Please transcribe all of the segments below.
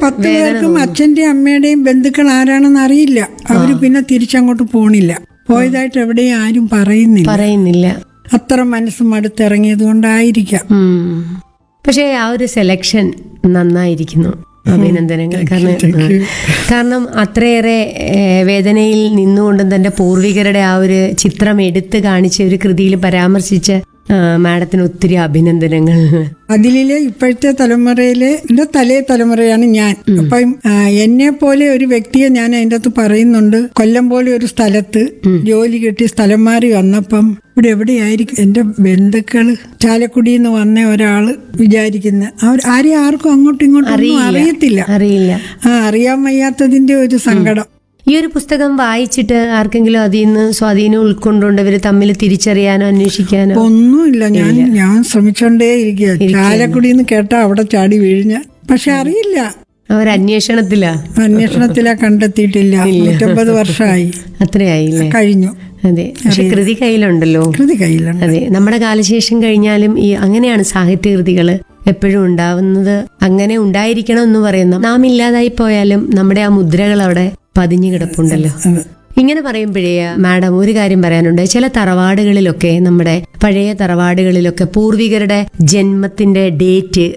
പത്ത് പേർക്കും അച്ഛന്റെയും അമ്മയുടെയും ബന്ധുക്കൾ ആരാണെന്ന് അറിയില്ല അവര് പിന്നെ തിരിച്ചങ്ങോട്ട് പോണില്ല പോയതായിട്ട് എവിടെയും ആരും പറയുന്നില്ല പറയുന്നില്ല അത്ര മനസ്സ് മടുത്തിറങ്ങിയത് കൊണ്ടായിരിക്കാം ഉം. പക്ഷേ ആ ഒരു സെലക്ഷൻ നന്നായിരിക്കുന്നു അഭിനന്ദനങ്ങൾ കാരണം you. കാരണം അത്രയേറെ ഏഹ്, വേദനയിൽ നിന്നുകൊണ്ടും തന്റെ പൂർവികരുടെ ആ ഒരു ചിത്രം എടുത്ത് കാണിച്ച ഒരു കൃതിയിൽ പരാമർശിച്ച ആ, മാഡത്തിന് ഒത്തിരി അഭിനന്ദനങ്ങൾ അതിലെ ഇപ്പോഴത്തെ തലമുറയിലെ എന്റെ തലേ തലമുറയാണ് ഞാൻ അപ്പം എന്നെ പോലെ ഒരു വ്യക്തിയെ ഞാൻ അതിൻ്റെ അകത്ത് പറയുന്നുണ്ട് കൊല്ലം പോലെ ഒരു സ്ഥലത്ത് ജോലി കിട്ടി സ്ഥലം മാറി വന്നപ്പം ഇവിടെ എവിടെയായിരിക്കും എന്റെ ബന്ധുക്കള് ചാലക്കുടിയിൽ നിന്ന് വന്ന ഒരാള് വിചാരിക്കുന്ന അവർ ആരെയും ആർക്കും അങ്ങോട്ടും ഇങ്ങോട്ടും ഒന്നും അറിയത്തില്ല അറിയില്ല ആ അറിയാൻ വയ്യാത്തതിന്റെ ഒരു സങ്കടം ഈ ഒരു പുസ്തകം വായിച്ചിട്ട് ആർക്കെങ്കിലും അതിൽ നിന്ന് സ്വാധീനം ഉൾക്കൊണ്ടുകൊണ്ട് ഇവർ തമ്മിൽ തിരിച്ചറിയാനോ അന്വേഷിക്കാനോ ഒന്നുമില്ല ഞാൻ ഞാൻ ശ്രമിച്ചോണ്ടേ ഇരിക്കുക ചാലക്കുടിയിൽ നിന്ന് കേട്ടാ അവിടെ ചാടി വീഴിഞ്ഞ പക്ഷെ അറിയില്ല അവർ അന്വേഷണത്തിലാ അന്വേഷണത്തിലാ കണ്ടെത്തിയിട്ടില്ല നൂറ്റമ്പത് വർഷമായി അത്രയായില്ലേ കഴിഞ്ഞു അതെ പക്ഷെ കൃതി കയ്യിലുണ്ടല്ലോ കൃതി കയ്യിലുണ്ട് അതെ നമ്മുടെ കാലശേഷം കഴിഞ്ഞാലും ഈ അങ്ങനെയാണ് സാഹിത്യകൃതികൾ എപ്പോഴും ഉണ്ടാവുന്നത് അങ്ങനെ ഉണ്ടായിരിക്കണം എന്ന് പറയുന്ന നാം ഇല്ലാതായി പോയാലും നമ്മുടെ ആ മുദ്രകൾ അവിടെ പതിഞ്ഞു കിടപ്പുണ്ടല്ലോ അതെ. ഇങ്ങനെ പറയുമ്പോഴേ മാഡം ഒരു കാര്യം പറയാനുണ്ട് ചില തറവാടുകളിലൊക്കെ നമ്മുടെ പഴയ തറവാടുകളിലൊക്കെ പൂർവികരുടെ ജന്മത്തിന്റെ ഡേറ്റ്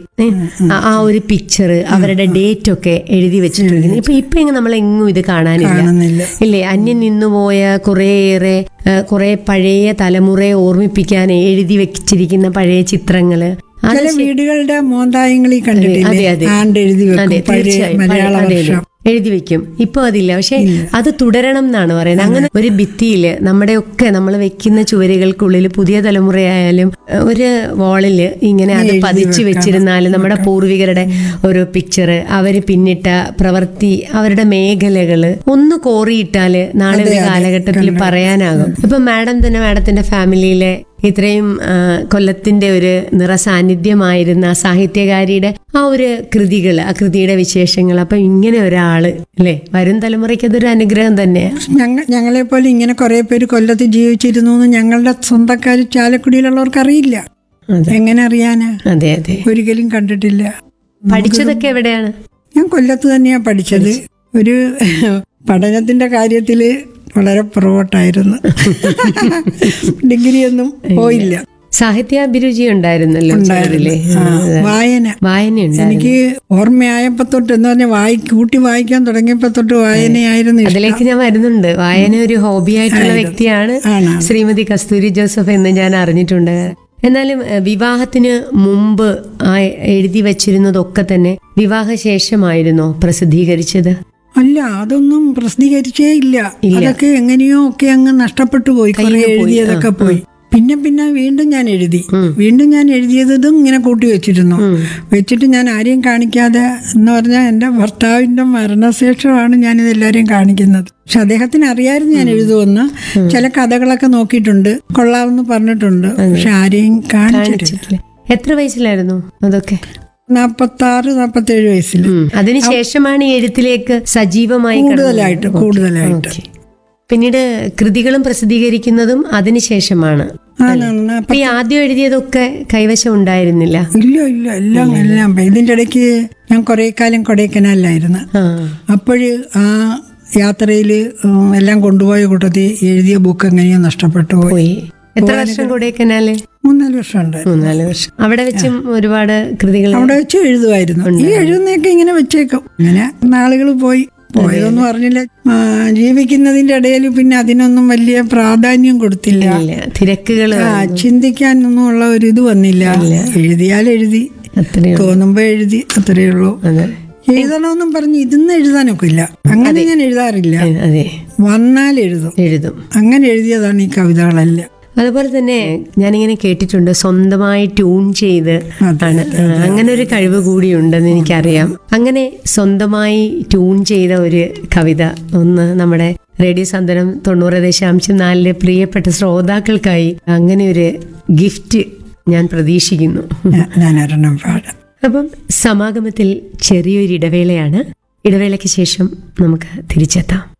ആ ഒരു പിക്ചർ അവരുടെ ഡേറ്റ് ഒക്കെ എഴുതി വെച്ചിട്ടുണ്ട് ഇപ്പൊ ഇപ്പൊ ഇങ്ങനെ നമ്മൾ എങ്ങും ഇത് കാണാനില്ല കാണുന്നില്ല ഇല്ലേ അന്യം നിന്നുപോയ കുറേയേറെ ആ, കുറെ പഴയ തലമുറയെ ഓർമ്മിപ്പിക്കാൻ എഴുതി വെച്ചിരിക്കുന്ന പഴയ ചിത്രങ്ങള് അത് ചില വീടുകളുടെ മോന്തായങ്ങളിൽ കണ്ടിട്ടില്ലേ അതെ, അതെ. ആണ്ട് എഴുതി അതെ വെക്കും പഴയ തീർച്ചയായും മലയാള അതെ, അതെ. വർഷം എഴുതി വെക്കും ഇപ്പൊ അതില്ല പക്ഷെ അത് തുടരണം എന്നാണ് പറയുന്നത് അങ്ങനെ ഒരു ഭിത്തിയില് നമ്മുടെ ഒക്കെ നമ്മൾ വെക്കുന്ന ചുവരുകൾക്കുള്ളിൽ പുതിയ തലമുറയായാലും ഏഹ്, ഒരു വാളില് ഇങ്ങനെ അത് പതിച്ചു വെച്ചിരുന്നാലും നമ്മുടെ പൂർവികരുടെ ഒരു പിക്ചർ അവര് പിന്നിട്ട പ്രവൃത്തി അവരുടെ മേഖലകള് ഒന്ന് കോറിയിട്ടാല് നാളെ ഒരു കാലഘട്ടത്തിൽ പറയാനാകും ഇപ്പൊ മാഡം തന്നെ മാഡത്തിന്റെ ഫാമിലിയിലെ ഇത്രയും ആ, കൊല്ലത്തിന്റെ ഒരു നിറസാന്നിധ്യമായിരുന്ന സാഹിത്യകാരിയുടെ ആ ഒരു കൃതികൾ ആ കൃതിയുടെ വിശേഷങ്ങൾ അപ്പൊ ഇങ്ങനെ ഒരാള് അല്ലേ വരും തലമുറയ്ക്ക് അതൊരു അനുഗ്രഹം തന്നെയാണ് ഞങ്ങൾ ഞങ്ങളെ പോലെ ഇങ്ങനെ കുറെ പേര് കൊല്ലത്ത് ജീവിച്ചിരുന്നു എന്ന് ഞങ്ങളുടെ സ്വന്തക്കാർ ചാലക്കുടിയിലുള്ളവർക്ക് അറിയില്ല അതെ. എങ്ങനെ അറിയാനാ അതെ അതെ ഒരിക്കലും കണ്ടിട്ടില്ല പഠിച്ചതൊക്കെ എവിടെയാണ് ഞാൻ കൊല്ലത്ത് തന്നെയാ പഠിച്ചത് ഒരു പഠനത്തിന്റെ കാര്യത്തില് വളരെ പുറകോട്ടായിരുന്നു ഡിഗ്രി ഒന്നും പോയില്ല സാഹിത്യാഭിരുചി ഉണ്ടായിരുന്നല്ലോ ചെറുതിലെ. ആ, വായന വായനയുണ്ടായിരുന്നു എനിക്ക് ഓർമ്മയായപ്പോ തൊട്ട് എന്ന് പറഞ്ഞാൽ വായി കൂട്ടി വായിക്കാൻ തുടങ്ങിയപ്പോ തൊട്ട് വായനയായിരുന്നു ഇഷ്ടം. അതിലേക്ക് ഞാൻ വരുന്നുണ്ട് വായന ഒരു ഹോബി ആയിട്ടുള്ള വ്യക്തിയാണ് ആണ്. ശ്രീമതി കസ്തൂരി ജോസഫ് എന്ന് ഞാൻ അറിഞ്ഞിട്ടുണ്ട് എന്നാലും ഏഹ്, വിവാഹത്തിന് മുമ്പ് ആ എഴുതി വച്ചിരുന്നതൊക്കെ തന്നെ വിവാഹശേഷമായിരുന്നോ പ്രസിദ്ധീകരിച്ചത് അല്ല അതൊന്നും പ്രസിദ്ധീകരിച്ചേ ഇല്ല അതൊക്കെ എങ്ങനെയോ ഒക്കെ അങ്ങ് നഷ്ടപ്പെട്ടു പോയി കുറെ എഴുതിയതൊക്കെ പോയി പിന്നെ പിന്നെ വീണ്ടും ഞാൻ എഴുതി വീണ്ടും ഞാൻ എഴുതിയതും ഇങ്ങനെ കൂട്ടി വെച്ചിരുന്നു വെച്ചിട്ട് ഞാൻ ആരെയും കാണിക്കാതെ എന്ന് പറഞ്ഞാൽ എൻ്റെ ഭർത്താവിൻ്റെ മരണശേഷമാണ് ഞാനിത് എല്ലാവരെയും കാണിക്കുന്നത് പക്ഷെ അദ്ദേഹത്തിന് അറിയായിരുന്നു ഞാൻ എഴുതുമെന്ന് ചില കഥകളൊക്കെ നോക്കിയിട്ടുണ്ട് കൊള്ളാമെന്ന് പറഞ്ഞിട്ടുണ്ട് പക്ഷെ ആരെയും കാണിച്ചിട്ടില്ല എത്ര വയസ്സിലായിരുന്നു അതൊക്കെ നാപ്പത്തി ആറ് നാപ്പത്തി ഏഴ് വയസ്സിൽ ഉം. അതിനുശേഷമാണ് ഈ എഴുത്തിലേക്ക് സജീവമായി കടന്നത്. കൂടുതലായിട്ട് കൂടുതലായിട്ട് ഓക്കേ. പിന്നീട് കൃതികളും പ്രസിദ്ധീകരിക്കുന്നതും അതിനുശേഷമാണ് ആണാണ് അപ്പൊ ഈ ആദ്യം എഴുതിയതൊക്കെ കൈവശം ഉണ്ടായിരുന്നില്ല ഇല്ല ഇല്ല എല്ലാം എല്ലാം പോയി. ഇതിന്റെ ഇടയ്ക്ക് ഞാൻ കുറെ കാലം കൊടൈക്കനാലിലായിരുന്നു ആ അപ്പോഴ് ആ യാത്രയിൽ എല്ലാം കൊണ്ടുപോയ കൂട്ടത്തിൽ എഴുതിയ ബുക്ക് എങ്ങനെയോ നഷ്ടപ്പെട്ടു പോയി പോയി എത്ര വർഷം കൊടൈക്കനാല് മൂന്നാല് വർഷം ഉണ്ട് മൂന്നാല് വർഷം അവിടെ വെച്ചും ഒരുപാട് കൃതികൾ അവിടെ വെച്ച് എഴുതുമായിരുന്നു ഈ എഴുതുന്നതൊക്കെ ഇങ്ങനെ വെച്ചേക്കും ഇങ്ങനെ നാളുകൾ പോയി പോയതൊന്നും അറിഞ്ഞില്ല ആ, ജീവിക്കുന്നതിന്റെ ഇടയിൽ പിന്നെ അതിനൊന്നും വലിയ പ്രാധാന്യം കൊടുത്തില്ല ഇല്ല തിരക്കുകൾ ആ ചിന്തിക്കാനൊന്നും ഉള്ള ഒരു ഇത് വന്നില്ല എഴുതിയാൽ എഴുതി അത്രയും തോന്നുമ്പോ എഴുതി അത്രയേ ഉള്ളൂ അതെ എഴുതണമെന്നും പറഞ്ഞ് ഇതിന്ന് എഴുതാനൊക്കില്ല അങ്ങനെ ഞാൻ എഴുതാറില്ല അതെ വന്നാൽ എഴുതും എഴുതും അങ്ങനെ എഴുതിയതാണ് ഈ കവിതകളെല്ലാം അതുപോലെ തന്നെ ഞാനിങ്ങനെ കേട്ടിട്ടുണ്ട് സ്വന്തമായി ട്യൂൺ ചെയ്ത് അതെ, ആണ് ആ, അങ്ങനെ ഒരു കഴിവ് കൂടിയുണ്ടെന്ന് എനിക്കറിയാം അങ്ങനെ സ്വന്തമായി ട്യൂൺ ചെയ്ത ഒരു കവിത ഒന്ന് നമ്മുടെ റേഡിയോ സന്ദനം തൊണ്ണൂറ് ദശാംശം നാലിലെ പ്രിയപ്പെട്ട ശ്രോതാക്കൾക്കായി അങ്ങനെ ഒരു ഗിഫ്റ്റ് ഞാൻ പ്രതീക്ഷിക്കുന്നു ഞാ- ഞാൻ ഒരെണ്ണം പാടാം അപ്പം സമാഗമത്തിൽ ചെറിയൊരു ഇടവേളയാണ് ഇടവേളയ്ക്ക് ശേഷം നമുക്ക് തിരിച്ചെത്താം